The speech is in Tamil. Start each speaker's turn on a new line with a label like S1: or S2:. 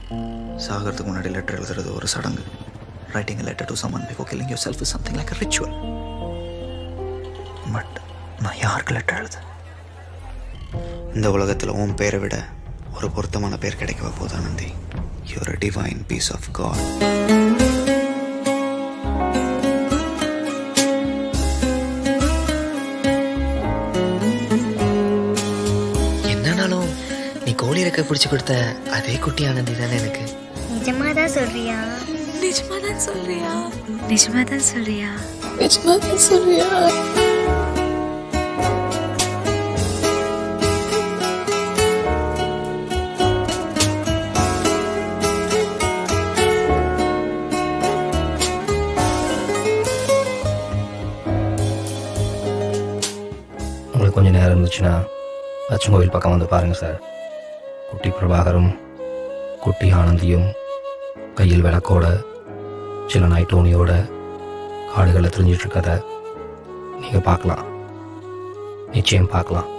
S1: சாகிறதுக்கு முன்னாடி லெட்டர் எழுதுறது ஒரு சடங்கு writing letter to someone before killing yourself something like ritual but நான் யாருக்கு லெட்டர் எழுத இந்த உலகத்தில் உன் பேரை விட ஒரு பொருத்தமான பேர் கிடைக்கவா போதா Nandi your a divine piece of God
S2: என்னன்னாலும் நீ கோழி ரெக்க பிடிச்சி கொடுத்த அதே குட்டி ஆனந்தி தானே எனக்கு
S3: நிஜமா தான் சொல்றியா
S4: நிஜமா தான் சொல்றியா
S3: நிஜமா தான் சொல்றியா
S4: நிஜமா தான் சொல்றியா
S5: உங்களுக்கு கொஞ்சம் நேரம் இருந்துச்சுன்னா அச்சங்கோவில் பக்கம் வந்து பாருங்கள் சார் குட்டி பிரபாகரும் குட்டி ஆனந்தியும் கையில் விளக்கோட சில நைட்டோனியோட காடுகளில் தெரிஞ்சிட்டு இருக்கதை நீங்கள் பார்க்கலாம் நிச்சயம் பார்க்கலாம்